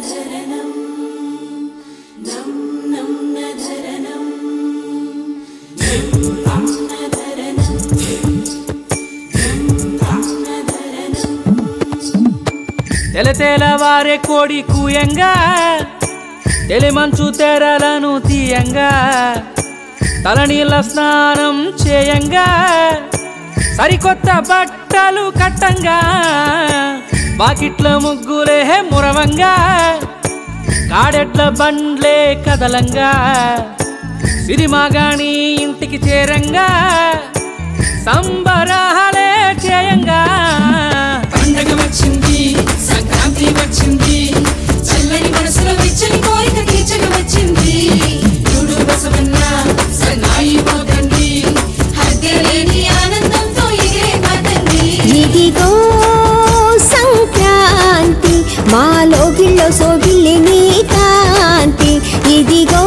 తెల తెలవారే కోడి కూయంగా తెలిమంచు తెరలను తీయంగా తలనీళ్ళ స్నానం చేయంగా సరికొత్త బట్టలు కట్టంగా బాకిట్ల ముగ్గులే మురవంగా కాడెట్ల బండ్లే కదలంగా సిరిమాగాని ఇంటికి చేరంగా సంబరాలే చేయంగా పండగ వచ్చింది సంక్రాంతి వచ్చింది చల్లని మనసులో వెచ్చని కోరిక తీర్చక వచ్చింది చూడు బసవన్న సన్నాయి పోతండి హద్దెలేని ఆనందంతో ఎగిరే పతండి ఇదిగో సంక్రాంతి మా లోగిల్లో సోగిల్లి నీ కాంతి ఇదిగో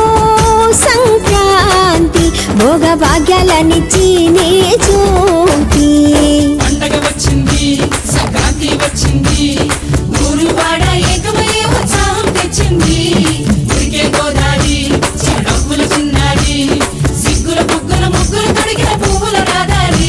సంక్రాంతి భోగ భాగ్యాలనిచ్చి నీ చూపి పండగ వచ్చింది సంక్రాంతి వచ్చింది ఊరు వాడ ఏకమయ్యే ఉత్సాహం తెచ్చింది ఉరికే గోదారి చెడప్పుల చిన్నారి సిగ్గుల బుగ్గుల ముగ్గులు తొడిగిన పువ్వుల రాదారి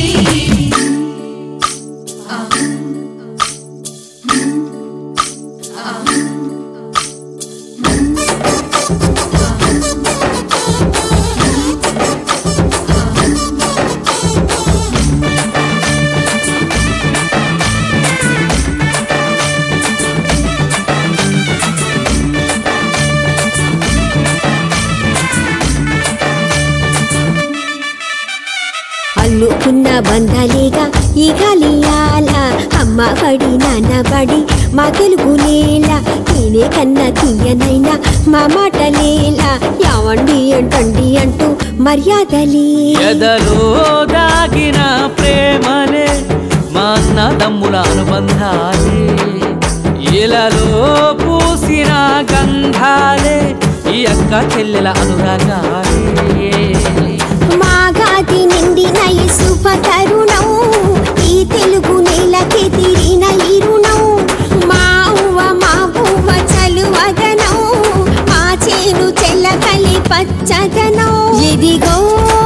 అల్లుకున్న బంధాలేగా ఈ గాలియాల అమ్మ బడి నాన్న బడి మా తెలుగు నేల నేనే కన్నా తీయనైనా మా మాటలేలా యావండి అంటండి అంటూ మర్యాదలే ఎదలో దాగిన ప్రేమలే మా అన్నదమ్ముల అనుబంధాలే ఇలలో పూసిన గంధాలే ఈ అక్క చెల్లెల అనురాగాలే మాగాది నిండిన ఈ శుభ తరుణం ఈ తెలుగు నేలకి తిరిగిన ఈ రుణం మా ఉవ్వ మా పువ్వ చలువదనం మా చేను చెల్లకలి పచ్చదనం ఇదిగో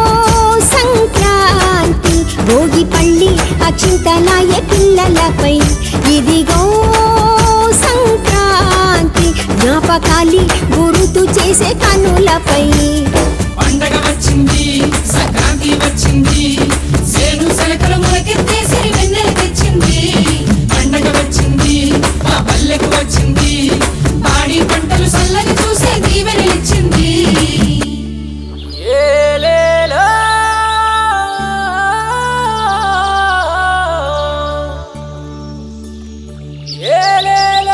సంక్రాంతి భోగి పళ్ళి అక్షింతలాయ పిల్లలపై ఇదిగో సంక్రాంతి జ్ఞాపకాలి గురుతు చేసే కనులపై పండగ వచ్చింది సంక్రాంతి వచ్చింది సేను సెలకలు మొలకెత్తేసి వెన్నెల తెచ్చింది పండగ వచ్చింది మా పల్లెకు వచ్చింది పాడి పంటలు చల్లని చూసే దీవెనలిచ్చింది ఏలేలో ఏలేలో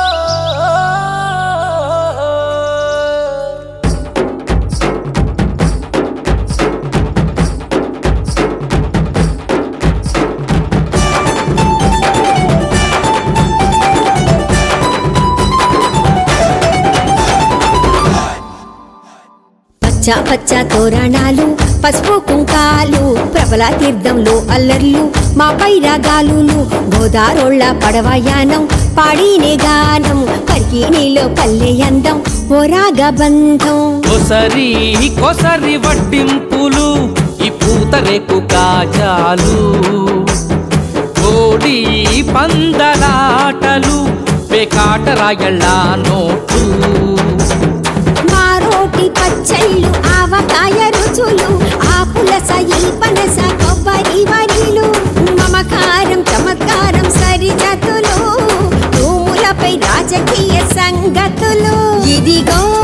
పచ్చ పచ్చ తోరణాలు పసుపు కుంకాలు ప్రబల తీర్థంలో అల్లర్లు మా పైరాగాలులు గోదారోళ్ళ పడవయానం పాడినే గానం పరికి నీలో పల్లె అందం ఓ రాగబంధం కొసరి కొసరి వడ్డింపులు ఈ పూతరేకు కాజాలు కోడి పందలాటలు పేకాట రాయళ్ళ నోటు మా రోటి పచ్చళ్ళు ఆవకాయ రుచులు ఆ పులస ఈ పనస కొబ్బరి వరిలు మమకారం చమత్కారం సరిజతులు తూములపై రాజకీయ సంగతులు ఇదిగో